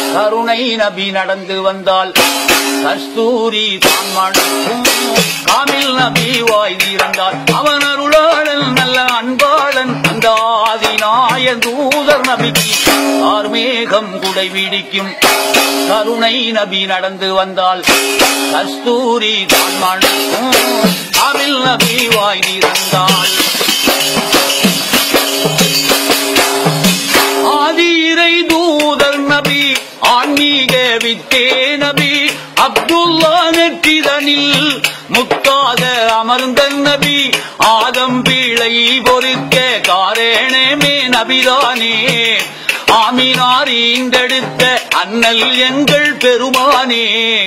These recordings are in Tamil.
கருணை நபி நடந்து வந்தால் கஸ்தூரி தான் மணக்கும் காமில் நபி வாய் திறந்தால் அவன் அருளாளன் நல்ல அன்பாளன் அந்த ஆதிநாய தூதர் நபிக்கு ஆர்மேகம் குடை விடிக்கும் கருணை நபி நடந்து வந்தால் கஸ்தூரி தான் மணக்கும் காமில் நபி வாய் திறந்தால் ஆதிரை தூதர் நபி ஆன்மீக வித்தே நபி அப்துல்லா நெற்றிதனில் முத்தாக அமர்ந்த நபி ஆதம் பிழை பொறுக்க காரணமே நபிதானே ஆமினார் ஈண்டெடுத்த அண்ணல் எங்கள் பெருமானே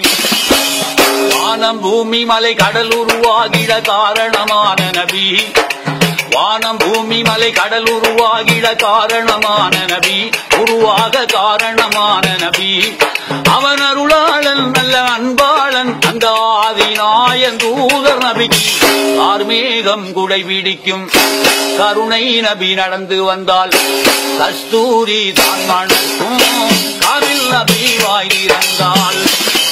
வானம் பூமி மலை கடல் உருவாகிட காரணமான நபி வானம் பூமி மலை கடல் உருவாகிட காரணமான நபி உருவாக காரணமான நபி அவன் அருளாளன் நல்ல அன்பாளன் அந்த ஆதிநாயன் தூதர் நபிக்கு ஆர்மேகம் குடை பிடிக்கும் கருணை நபி நடந்து வந்தால் கஸ்தூரி தான் மணக்கும் காவில் நபி வாயிருந்தால்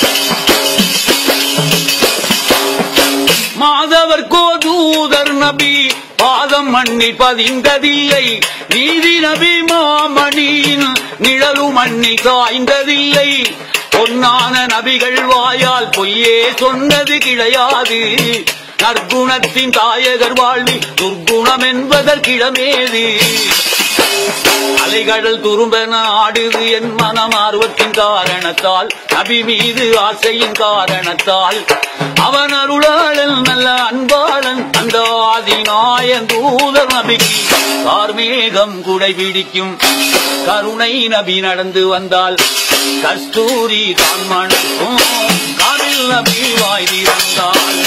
மாதவர் கோதூதர் நபி பாதம் மண்ணி பதிந்ததில்லை நீதி நபி மாமணியின் நிழலு மண்ணி காய்ந்ததில்லை பொன்னான நபிகள் வாயால் பொய்யே சொன்னது கிடையாது நற்குணத்தின் தாயகர் வாழ்வி துர்க்குணம் என்பதற்கிடமேது அலைகடல் துரும்பென ஆடுது என் மனம் ஆர்வத்தின் காரணத்தால் நபி மீது ஆசையின் காரணத்தால் அவன் அருளாளன் நல்ல அன்பாளன் அந்த ஆதிநாயன் தூதர் நபிக்கு கார்மேகம் குடை பிடிக்கும் கருணை நபி நடந்து வந்தால் கஸ்தூரி தான் மணக்கும் காரில் நபி வாய் திறந்தால்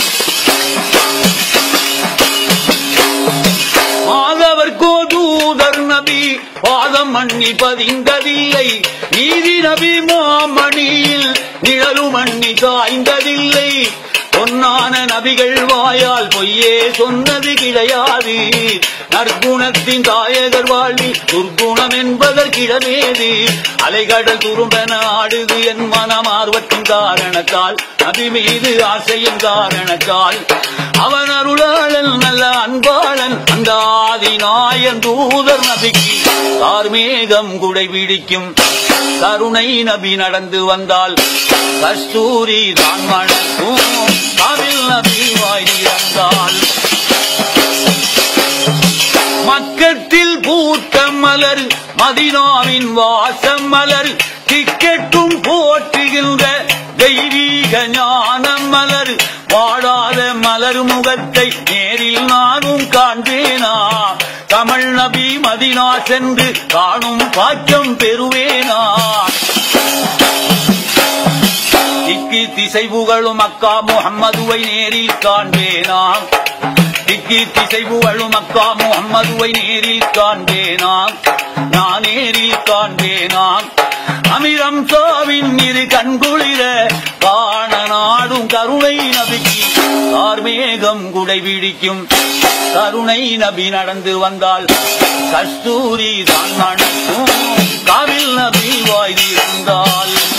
மாதவர் கோதூதர் நபி பாதம் மண்ணி பதிந்ததில்லை நீதி நபி மாமணியில் நிழலு மண்ணி காய்ந்ததில்லை பொன்னான நபிகள் வாயால் பொய்யே சொன்னது கிடையாது நற்குணத்தின் தாயகர் வாழ்வி துர்க்குணம் என்பதற்கிடமேது அலைகடல் துரும்பென ஆடுது என் மனம் ஆர்வத்தின் காரணத்தால் நபி மீது ஆசையின் காரணத்தால் அவன் அருளாளன் நல்ல அன்பாளன் அந்த ஆதிநாயன் தூதர் நபிக்கு கார்மேகம் குடை பிடிக்கும் கருணை நபி நடந்து வந்தால் கஸ்தூரி தான் மணக்கும் காவில் நபி வாயிருந்தால் மக்கத்தில் பூத்த மலர் மதினாவின் வாசம் மலர் திக்கெட்டும் போற்றுகின்ற தெய்வீக ஞானம் மலர் வாழாத மலர் முகத்தை நேரில் நானும் காண்பேனா தமிழ் நபி மதினா சென்று காணும் பாக்கியம் பெறுவேனா திக்கி திசை புகழும் அக்கா முகம்மதுவை நேரில் காண்பேனா திக்கி திசை புகழும் அக்கா முகம்மதுவை நேரில் காண்பேனா நான் நேரில் காண்பேனா அமிரம் சோவின் இரு கண்குளிர காண நாடும் கருணை நபிக்கு கார்மேகம் குடை பிடிக்கும் கருணை நபி நடந்து வந்தால் கஸ்தூரி தான் மணக்கும் காவில் நபி வாய் இருந்தால்